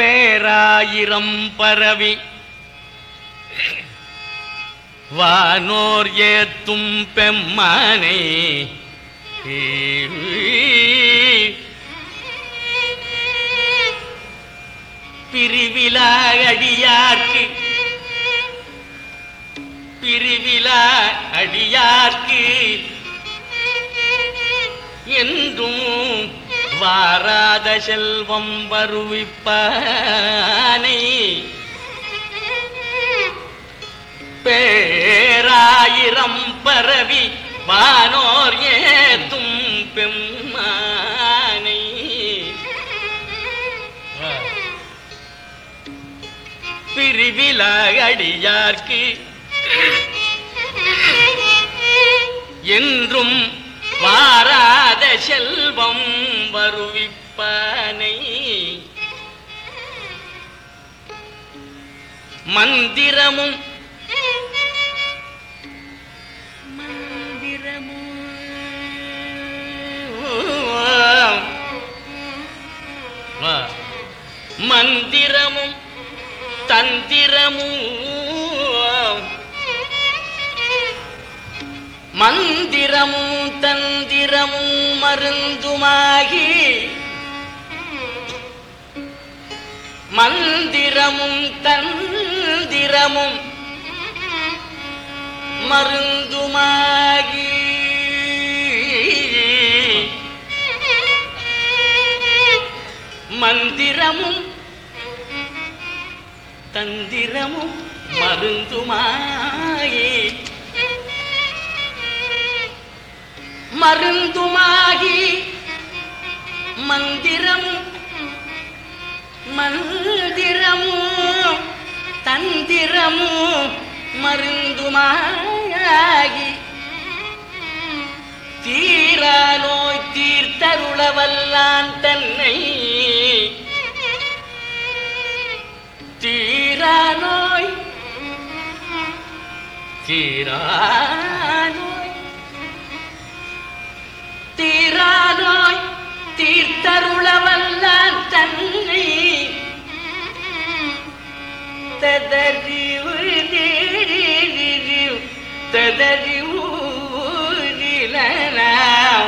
பேராயிரம் பரவி வானோர் ஏத்தும் பெம்மானை பிரிவிலா அடியார்க்கு பிரிவிலா அடியார்க்கு என்றும் வாராத செல்வம் வருவிப்பானை பேராயிரம் பரவி வானோர் ஏத்தும் பெம்மானை பிரிவிலா அடியார்க்கு என்றும் வாராத செல்வம் வருவிப்பானை மந்திரமும் மந்திரமும் மந்திரமும் தந்திரமும் மந்திரமும் தந்திரமும் மருந்துமாகி மந்திரமும் தந்திரமும் மருந்துமாகி மந்திரமும் தந்திரமும் மருந்துமாகி மருந்துமாகி மந்திரமும் மந்திரமும் தந்திரமும் மருந்துமாகி தீரா நோய் தீர்த்தருளவல்லான் தன்னை தீரா நோய் தீரா நோய் தீரா நோய் தீர்த்தருளவல்லான் தன்னை ததறிவு நீரிரிரிவு ததறிவு நிலனாம்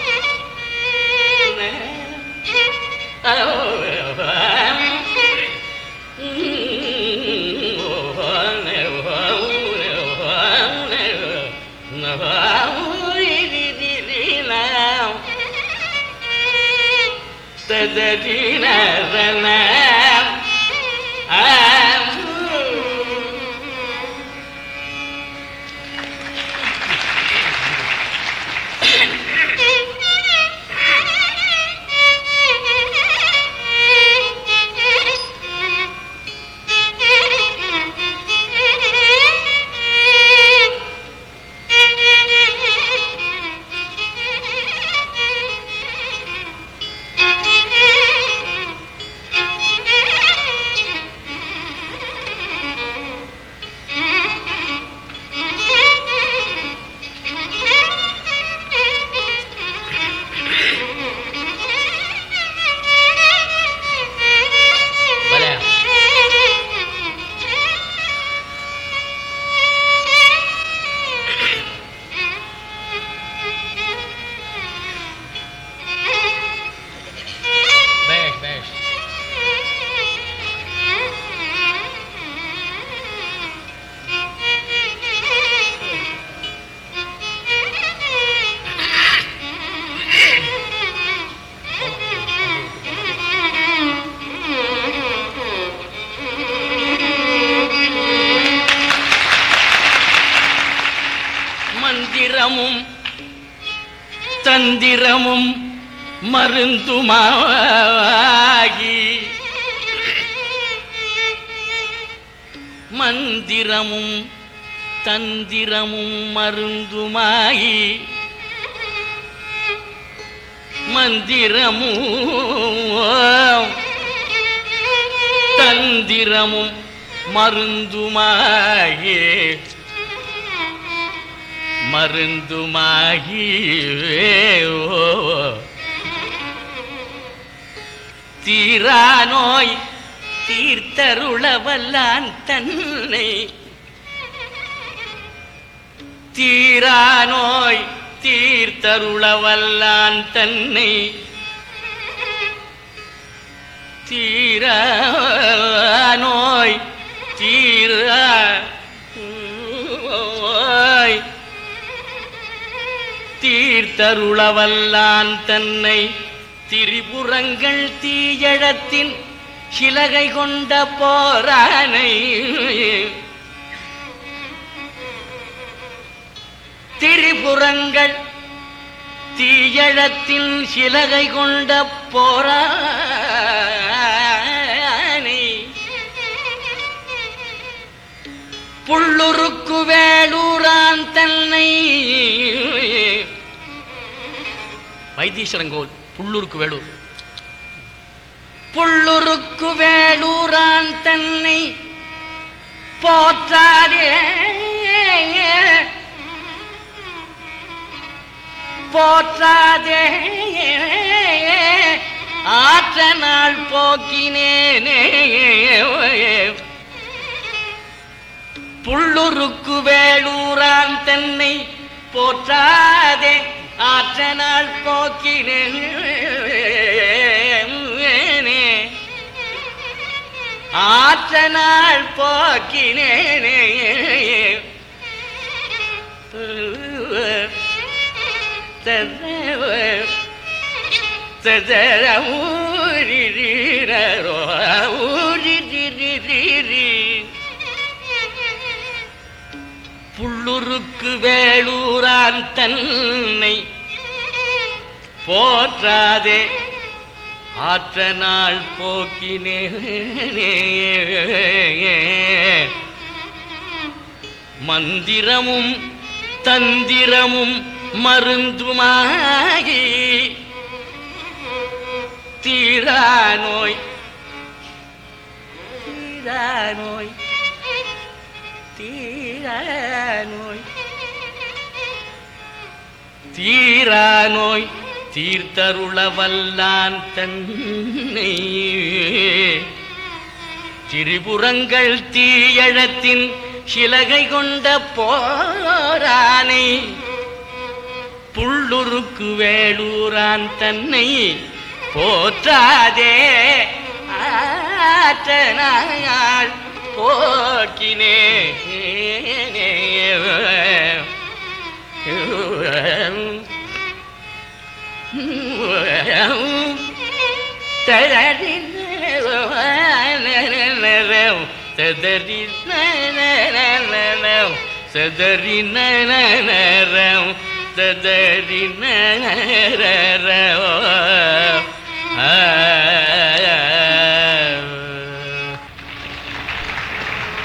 বেশ বেশ மந்திரமும் தந்திரமும் மருந்துமாகி மந்திரமும் தந்திரமும் மருந்துமாகி மந்திரமும் தந்திரமும் மருந்துமாகி மருந்துமாகி ஓ தீரா நோய் தீர்த்தருள வல்லான் தன்னை தீரா நோய் தீர்த்தருள வல்லான் தன்னை தீரா நோய் தீரா நோய் தீர்த்தருளவல்லான் தன்னை திரிபுரங்கள் தீயழத்தின் சிலகை கொண்ட போரானை திரிபுரங்கள் தீயழத்தின் சிலகை கொண்ட போரானை புள்ளுருக்கு வேலூரான் தன்னை வைத்தீஸ்வரங்கோல் புள்ளூருக்கு வேலூர் புள்ளுருக்கு வேலூரான் தன்னை போற்றாதே போற்றாதே ஆற்ற நாள் போக்கினேனே புள்ளுருக்கு வேலூரான் தன்னை போற்றாதே ஆற்ற நாள் போக்கினேனே ஆற்ற நாள் போக்கினேனே ததர ஊரிரோ ஊரிரிரிரி புள்ளுருக்கு வேலூரான் தன்னை போற்றாதே ஆற்ற நாள் போக்கினே மந்திரமும் தந்திரமும் மருந்துமாகி தீரா நோய் தீரா நோய் தீரா நோய் தீரா நோய் தீர்த்தருள வல்லான் தன்னை திரிபுரங்கள் தீயழத்தின் சிலகை கொண்ட போரானை புள்ளுருக்கு வேலூரான் தன்னை போற்றாதே ஆற்றனாள் போக்கினே சதரி சதரி நரம் சதரி நரம்